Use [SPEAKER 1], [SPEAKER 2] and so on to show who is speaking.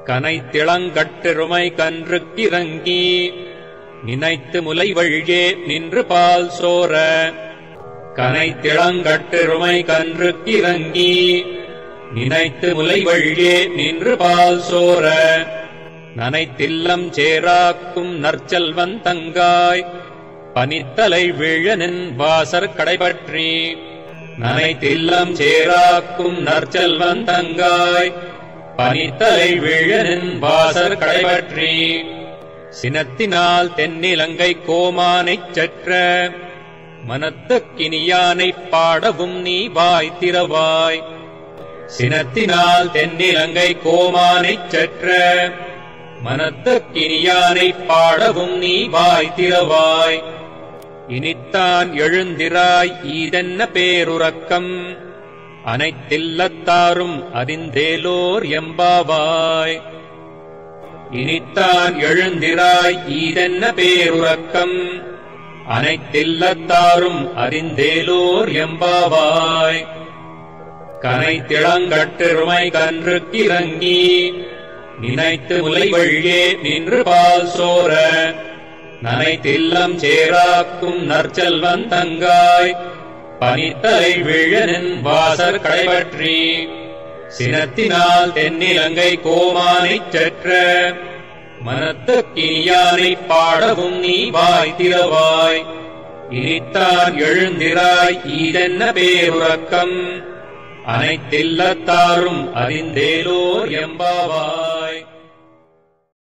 [SPEAKER 1] கனைத்திளங்கட்டெருமை கன்றுக்கிறங்கி நினைத்து முலை வழியே நின்று பால் சோர கனைத்திளங்கட்டெருமை கன்றுக்கிறங்கி நினைத்து முலை வழியே நின்று பால் சோர நனைத்தில்லம் சேராக்கும் நற்செல்வன் தங்காய் பனித்தலை விழனின் வாசற் கடைபற்றி நனைத்தில்லம் சேராக்கும் நற்செல்வன் தங்காய் பனித்தலை விழனின் வாசற் கடைபற்றி சினத்தினால் தென்னிலங்கை கோமானைச் சற்ற மனத்துக்கினியானைப் பாடவும் நீ வாய் திறவாய் சினத்தினால் தென்னிலங்கை கோமானைச் சற்ற மனத்துக்கினியானைப் பாடவும் நீ வாய் திறவாய் இனித்தான் எழுந்திராய் ஈதென்ன பேருறக்கம் அனைத்தில்லத்தாரும் அறிந்தேலோர் எம்பாவாய் இனித்தான் எழுந்திராய் ஈதென்ன பேருறக்கம் அனைத்தில்லத்தாரும் அறிந்தேலோர் எம்பாவாய் கனைத்திளங்கட்டெருமை கன்றுக்கிறங்கி நினைத்து முலை வழியே நின்று பால் சோர நனைத்தில்லம் சேராக்கும் நற்செல்வன் தங்காய் பனித்தலை விழனின் வாசற் கடைபற்றி சினத்தினால் தென்னிலங்கை கோமானைச் சற்ற மனத்துக்கினியானைப் பாடவும் நீ வாய் திறவாய் இனித்தான் எழுந்திராய் ஈதென்ன பேருறக்கம் அனைத்தில்லத்தாரும் அறிந்தேலோர் எம்பாவாய்